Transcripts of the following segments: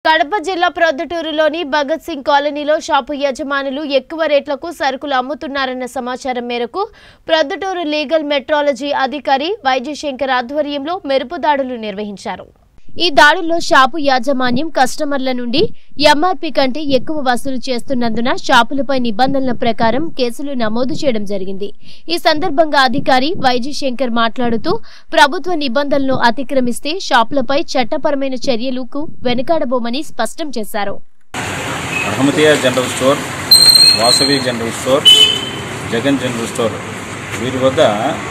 కడప జిల్లా ప్రొద్దుటూరులోని భగత్ సింగ్ కాలనీలో షాపు యజమానులు ఎక్కువ రేట్లకు సరుకులు అమ్ముతున్నారన్న సమాచారం మేరకు ప్రొద్దుటూరు లీగల్ మెట్రాలజీ అధికారి వైద్యశంకర్ ఆధ్వర్యంలో మెరుపు దాడులు నిర్వహించారు ఈ దాడుల్లో షాపు యాజమాన్యం కస్టమర్ల నుండి ఎంఆర్పీ కంటే ఎక్కువ వసూలు చేస్తున్నందున షాపులపై నిబంధనల ప్రకారం కేసులు నమోదు చేయడం జరిగింది ఈ సందర్భంగా అధికారి వైజీ శంకర్ మాట్లాడుతూ ప్రభుత్వ నిబంధనలను అతిక్రమిస్తే షాపులపై చట్టపరమైన చర్యలకు వెనుకాడబోమని స్పష్టం చేశారు Rahmatiya general store Vasavi general store Jagan general store వీరి వద్ద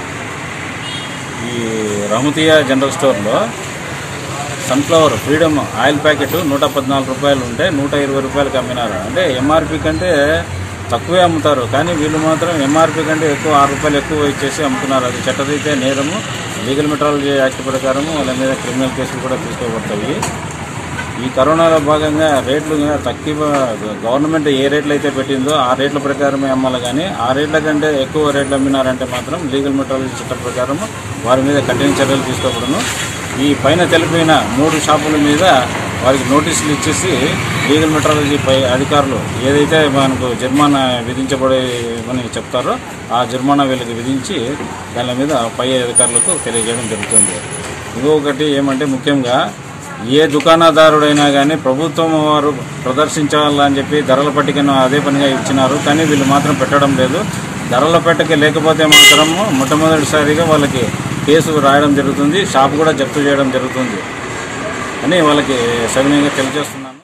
ఈ రహమతియా జనరల్ స్టోర్లో సన్ఫ్లవర్ ఫ్రీడమ్ ఆయిల్ ప్యాకెట్ నూట పద్నాలుగు రూపాయలు ఉంటే నూట ఇరవై రూపాయలకి అమ్మినారు అంటే ఎంఆర్పి కంటే తక్కువే అమ్ముతారు కానీ వీళ్ళు మాత్రం ఎంఆర్పి కంటే ఎక్కువ ఆరు రూపాయలు ఎక్కువ ఇచ్చేసి అమ్ముతున్నారు అది చట్టరీత్యా నేరము లీగల్ మెట్రాలజీ యాక్ట్ ప్రకారము వాళ్ళ మీద క్రిమినల్ కేసులు కూడా తీసుకోబడతాయి ఈ కరోనాలో భాగంగా రేట్లు తక్కువ గవర్నమెంట్ ఏ రేట్లు అయితే పెట్టిందో ఆ రేట్ల ప్రకారమే అమ్మాలి కానీ ఆ రేట్ల కంటే ఎక్కువ రేట్లు అమ్మినారంటే మాత్రం లీగల్ మెట్రాలజీ చట్టం ప్రకారం వారి మీద కఠిన చర్యలు తీసుకోబడును ఈ పైన తెలిపిన మూడు షాపుల మీద వారికి నోటీసులు ఇచ్చేసి లీగల్ మెట్రాలజీ పై అధికారులు ఏదైతే మనకు జరిమానా విధించబడేమని చెప్తారో ఆ జరిమానా వీళ్ళకి విధించి దాని మీద పై అధికారులకు తెలియజేయడం జరుగుతుంది ఇంకొకటి ఏమంటే ముఖ్యంగా ఏ దుకాణదారుడైనా కానీ ప్రభుత్వం వారు ప్రదర్శించాలని చెప్పి ధరల పట్టికను అదే పనిగా ఇచ్చినారు కానీ వీళ్ళు మాత్రం పెట్టడం లేదు ధరల పట్టిక లేకపోతే మాత్రము మొట్టమొదటిసారిగా వాళ్ళకి కేసు రాయడం జరుగుతుంది షాప్ కూడా జప్తు చేయడం జరుగుతుంది అని వాళ్ళకి సవినయంగా తెలియజేస్తున్నారు